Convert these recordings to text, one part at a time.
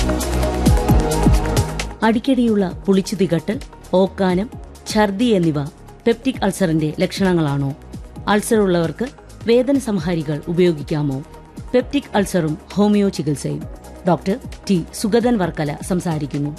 അടിക്കടിയുള്ള പുളിച്ചു തികട്ടൽ ഓക്കാനം ഛർദി എന്നിവ പെപ്റ്റിക് അൾസറിന്റെ ലക്ഷണങ്ങളാണോ അൾസർ ഉള്ളവർക്ക് വേദന സംഹാരികൾ ഉപയോഗിക്കാമോ പെപ്റ്റിക് അൾസറും ഹോമിയോ ചികിത്സയും ഡോക്ടർ ടി സുഗതൻ വർക്കല സംസാരിക്കുന്നു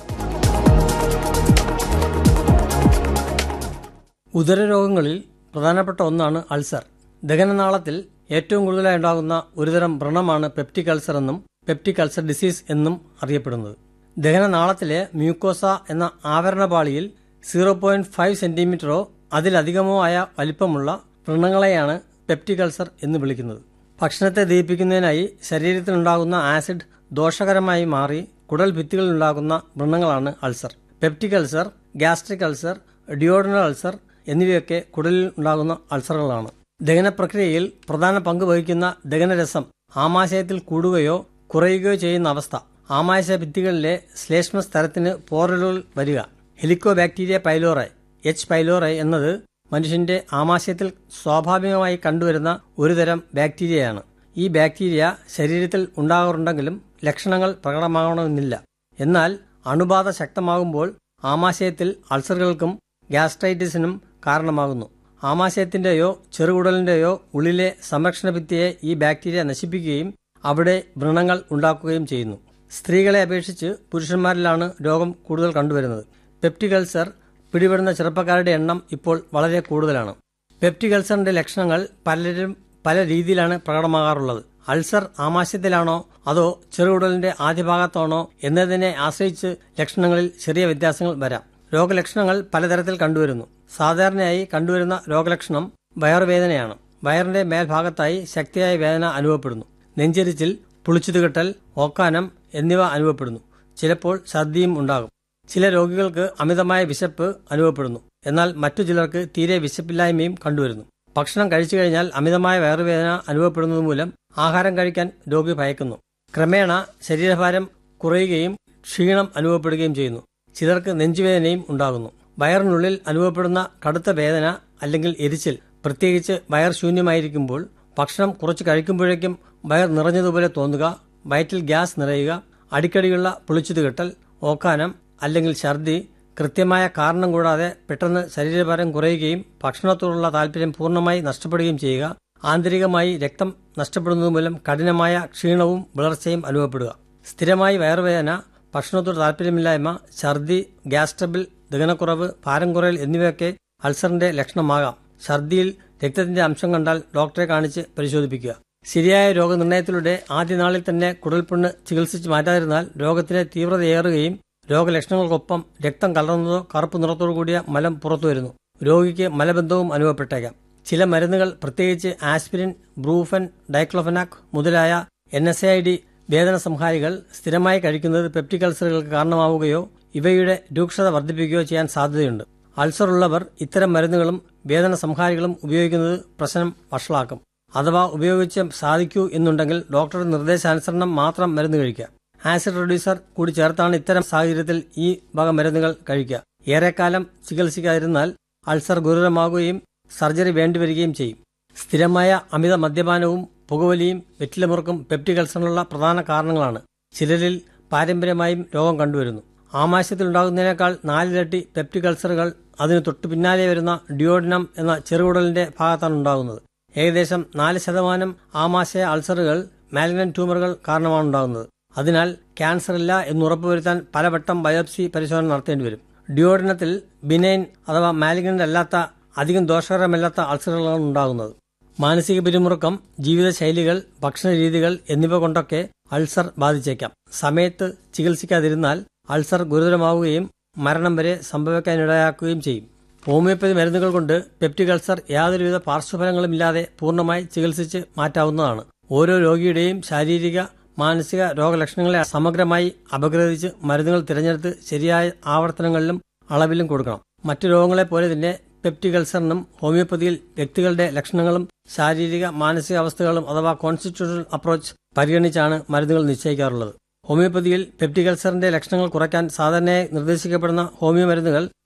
ഉദരരോഗങ്ങളിൽ പ്രധാനപ്പെട്ട ഒന്നാണ് അൾസർ ദഹനനാളത്തിൽ ഏറ്റവും കൂടുതലായി ഉണ്ടാകുന്ന ഒരുതരം വ്രണമാണ് പെപ്റ്റിക് അൾസർ എന്നും പെപ്റ്റിക് അൾസർ ഡിസീസ് എന്നും അറിയപ്പെടുന്നത് ദഹനനാളത്തിലെ മ്യൂക്കോസ എന്ന ആവരണപാളിയിൽ സീറോ പോയിന്റ് ഫൈവ് സെന്റിമീറ്ററോ അതിലധികമോ ആയ വലിപ്പമുള്ള വ്രണങ്ങളെയാണ് പെപ്റ്റിക് അൾസർ എന്ന് വിളിക്കുന്നത് ഭക്ഷണത്തെ ദഹിപ്പിക്കുന്നതിനായി ശരീരത്തിലുണ്ടാകുന്ന ആസിഡ് ദോഷകരമായി മാറി കുടൽ ഭിത്തികളിലുണ്ടാകുന്ന വ്രണങ്ങളാണ് ulcer peptic ulcer gastric ulcer duodenal ulcer എന്നിവയൊക്കെ കുടലിൽ ഉണ്ടാകുന്ന അൾസറുകളാണ് ദഹന പ്രക്രിയയിൽ പ്രധാന പങ്ക് വഹിക്കുന്ന ദഹനരസം ആമാശയത്തിൽ കൂടുകയോ കുറയുകയോ ചെയ്യുന്ന അവസ്ഥ ആമാശയ ഭിത്തികളിലെ ശ്ലേഷ്മ സ്ഥലത്തിന് പോറലുകൾ വരിക ഹെലിക്കോ ബാക്ടീരിയ പൈലോറൈ എച്ച് പൈലോറൈ എന്നത് മനുഷ്യന്റെ ആമാശയത്തിൽ സ്വാഭാവികമായി കണ്ടുവരുന്ന ഒരുതരം ബാക്ടീരിയയാണ് ഈ ബാക്ടീരിയ ശരീരത്തിൽ ഉണ്ടാകാറുണ്ടെങ്കിലും ലക്ഷണങ്ങൾ പ്രകടമാകണമെന്നില്ല എന്നാൽ അണുബാധ ശക്തമാകുമ്പോൾ ആമാശയത്തിൽ അൾസറുകൾക്കും ഗ്യാസ്ട്രൈറ്റിസിനും കാരണമാകുന്നു ആമാശയത്തിന്റെയോ ചെറുകുടലിന്റെയോ ഉള്ളിലെ സംരക്ഷണ ഭിത്തിയെ ഈ ബാക്ടീരിയ നശിപ്പിക്കുകയും അവിടെ വ്രണങ്ങൾ ഉണ്ടാക്കുകയും ചെയ്യുന്നു സ്ത്രീകളെ അപേക്ഷിച്ച് പുരുഷന്മാരിലാണ് രോഗം കൂടുതൽ കണ്ടുവരുന്നത് പെപ്റ്റിക് അൾസർ പിടിപെടുന്ന ചെറുപ്പക്കാരുടെ എണ്ണം ഇപ്പോൾ വളരെ കൂടുതലാണ് പെപ്റ്റിക് അൾസറിന്റെ ലക്ഷണങ്ങൾ പലരും പല രീതിയിലാണ് പ്രകടമാകാറുള്ളത് അൾസർ ആമാശയത്തിലാണോ അതോ ചെറുകുടലിന്റെ ആദ്യഭാഗത്താണോ എന്നതിനെ ആശ്രയിച്ച് ലക്ഷണങ്ങളിൽ ചെറിയ വ്യത്യാസങ്ങൾ വരാം രോഗലക്ഷണങ്ങൾ പലതരത്തിൽ കണ്ടുവരുന്നു സാധാരണയായി കണ്ടുവരുന്ന രോഗലക്ഷണം വയറുവേദനയാണ് വയറിന്റെ മേൽഭാഗത്തായി ശക്തിയായ വേദന അനുഭവപ്പെടുന്നു നെഞ്ചരിച്ചിൽ പുളിച്ചുതുകെട്ടൽ ഓക്കാനം എന്നിവ അനുഭവപ്പെടുന്നു ചിലപ്പോൾ ഛർദിയും ഉണ്ടാകും ചില രോഗികൾക്ക് അമിതമായ വിശപ്പ് അനുഭവപ്പെടുന്നു എന്നാൽ മറ്റു ചിലർക്ക് തീരെ വിശപ്പില്ലായ്മയും കണ്ടുവരുന്നു ഭക്ഷണം കഴിച്ചു കഴിഞ്ഞാൽ അമിതമായ വയറുവേദന അനുഭവപ്പെടുന്നത് മൂലം ആഹാരം കഴിക്കാൻ രോഗി ഭയക്കുന്നു ക്രമേണ ശരീരഭാരം കുറയുകയും ക്ഷീണം അനുഭവപ്പെടുകയും ചെയ്യുന്നു ചിലർക്ക് നെഞ്ചുവേദനയും ഉണ്ടാകുന്നു വയറിനുള്ളിൽ അനുഭവപ്പെടുന്ന കടുത്ത വേദന അല്ലെങ്കിൽ എരിച്ചിൽ പ്രത്യേകിച്ച് വയർ ശൂന്യമായിരിക്കുമ്പോൾ ഭക്ഷണം കുറച്ച് കഴിക്കുമ്പോഴേക്കും വയർ നിറഞ്ഞതുപോലെ തോന്നുക വയറ്റിൽ ഗ്യാസ് നിറയുക അടിക്കടിയുള്ള പുളിച്ചുതുകെട്ടൽ ഓക്കാനം അല്ലെങ്കിൽ ഛർദി കൃത്യമായ കാരണം കൂടാതെ പെട്ടെന്ന് ശരീരഭാരം കുറയുകയും ഭക്ഷണത്തോടുള്ള താല്പര്യം പൂർണ്ണമായി നഷ്ടപ്പെടുകയും ചെയ്യുക ആന്തരികമായി രക്തം നഷ്ടപ്പെടുന്നത് മൂലം കഠിനമായ ക്ഷീണവും വിളർച്ചയും അനുഭവപ്പെടുക സ്ഥിരമായി വയറുവേദന ഭക്ഷണത്തോട് താല്പര്യമില്ലായ്മ ഛർദി ഗ്യാസ് ട്രബിൾ ദഹനക്കുറവ് ഭാരം കുറയൽ എന്നിവയൊക്കെ അൾസറിന്റെ ലക്ഷണമാകാം ഛർദിയിൽ രക്തത്തിന്റെ അംശം കണ്ടാൽ ഡോക്ടറെ കാണിച്ച് പരിശോധിപ്പിക്കുക ശരിയായ രോഗനിർണയത്തിലൂടെ ആദ്യ നാളിൽ തന്നെ കുടൽപുണ്ണ് ചികിത്സിച്ച് മാറ്റാതിരുന്നാൽ രോഗത്തിന്റെ തീവ്രതയേറുകയും രോഗലക്ഷണങ്ങൾക്കൊപ്പം രക്തം കലർന്നതോ കറുപ്പ് നിറത്തോടു കൂടിയ മലം പുറത്തുവരുന്നു രോഗിക്ക് മലബന്ധവും അനുഭവപ്പെട്ടേക്കാം ചില മരുന്നുകൾ പ്രത്യേകിച്ച് ആസ്പിരിൻ ബ്രൂഫൻ ഡൈക്ലോഫനാക് മുതലായ എൻ എസ് ഐ ഡി വേദന സംഹാരികൾ സ്ഥിരമായി കഴിക്കുന്നത് പെപ്റ്റിക് അൾസറുകൾക്ക് കാരണമാവുകയോ ഇവയുടെ രൂക്ഷത വർദ്ധിപ്പിക്കുകയോ ചെയ്യാൻ സാധ്യതയുണ്ട് അൾസർ ഉള്ളവർ ഇത്തരം മരുന്നുകളും വേദന സംഹാരികളും ഉപയോഗിക്കുന്നത് പ്രശ്നം വഷളാക്കും അഥവാ ഉപയോഗിച്ച് സാധിക്കൂ എന്നുണ്ടെങ്കിൽ ഡോക്ടറുടെ നിർദ്ദേശാനുസരണം മാത്രം മരുന്ന് കഴിക്കുക ആസിഡ് റെഡ്യൂസർ കൂടി ചേർത്താണ് ഇത്തരം സാഹചര്യത്തിൽ ഈ വക മരുന്നുകൾ കഴിക്കുക ഏറെക്കാലം ചികിത്സിക്കാതിരുന്നാൽ അൾസർ ഗുരുതരമാകുകയും സർജറി വേണ്ടിവരികയും ചെയ്യും സ്ഥിരമായ അമിത മദ്യപാനവും പുകവലിയും വെറ്റിലമുറുക്കും പെപ്റ്റിക് അൾസറിനുള്ള പ്രധാന കാരണങ്ങളാണ് ചിലരിൽ പാരമ്പര്യമായും രോഗം കണ്ടുവരുന്നു ആമാശയത്തിലുണ്ടാകുന്നതിനേക്കാൾ നാലിരട്ടി പെപ്റ്റിക് അൾസറുകൾ അതിന് തൊട്ടു പിന്നാലെ വരുന്ന ഡിയോഡിനം എന്ന ചെറുകുടലിന്റെ ഭാഗത്താണ് ഉണ്ടാകുന്നത് ഏകദേശം നാല് ശതമാനം ആമാശയ അൾസറുകൾ മാലിഗ്നൻ ട്യൂമറുകൾ കാരണമാണ് ഉണ്ടാകുന്നത് അതിനാൽ ക്യാൻസർ ഇല്ല എന്ന് ഉറപ്പുവരുത്താൻ പലവട്ടം ബയോപ്സി പരിശോധന നടത്തേണ്ടി വരും ഡിയോഡിനത്തിൽ ബിനൈൻ അഥവാ മാലിഗ്നന്റ് അല്ലാത്ത അധികം ദോഷകരമല്ലാത്ത അൾസറുകളാണ് ഉണ്ടാകുന്നത് മാനസിക പിരിമുറുക്കം ജീവിതശൈലികൾ ഭക്ഷണരീതികൾ എന്നിവ കൊണ്ടൊക്കെ അൾസർ ബാധിച്ചേക്കാം സമയത്ത് ചികിത്സിക്കാതിരുന്നാൽ അൾസർ ഗുരുതരമാവുകയും മരണം വരെ സംഭവിക്കാനിടയാക്കുകയും ചെയ്യും ഹോമിയോപ്പതി മരുന്നുകൾ കൊണ്ട് പെപ്റ്റിക് അൾസർ യാതൊരുവിധ പാർശ്വഫലങ്ങളും ഇല്ലാതെ പൂർണ്ണമായി ചികിത്സിച്ച് മാറ്റാവുന്നതാണ് ഓരോ രോഗിയുടെയും ശാരീരിക മാനസിക രോഗലക്ഷണങ്ങളെ സമഗ്രമായി അപഗ്രഥിച്ച് മരുന്നുകൾ തിരഞ്ഞെടുത്ത് ശരിയായ ആവർത്തനങ്ങളിലും അളവിലും കൊടുക്കണം മറ്റു രോഗങ്ങളെ പോലെ തന്നെ പെപ്റ്റിക് അൾസറിനും ഹോമിയോപ്പതിയിൽ വ്യക്തികളുടെ ലക്ഷണങ്ങളും ശാരീരിക മാനസിക അവസ്ഥകളും അഥവാ കോൺസ്റ്റിറ്റ്യൂഷണൽ അപ്രോച്ച് പരിഗണിച്ചാണ് മരുന്നുകൾ നിശ്ചയിക്കാറുള്ളത് ഹോമിയോപ്പതിയിൽ പെപ്റ്റിക് അൾസറിന്റെ ലക്ഷണങ്ങൾ കുറയ്ക്കാൻ സാധാരണയായി നിർദ്ദേശിക്കപ്പെടുന്ന ഹോമിയോ മരുന്നുകൾ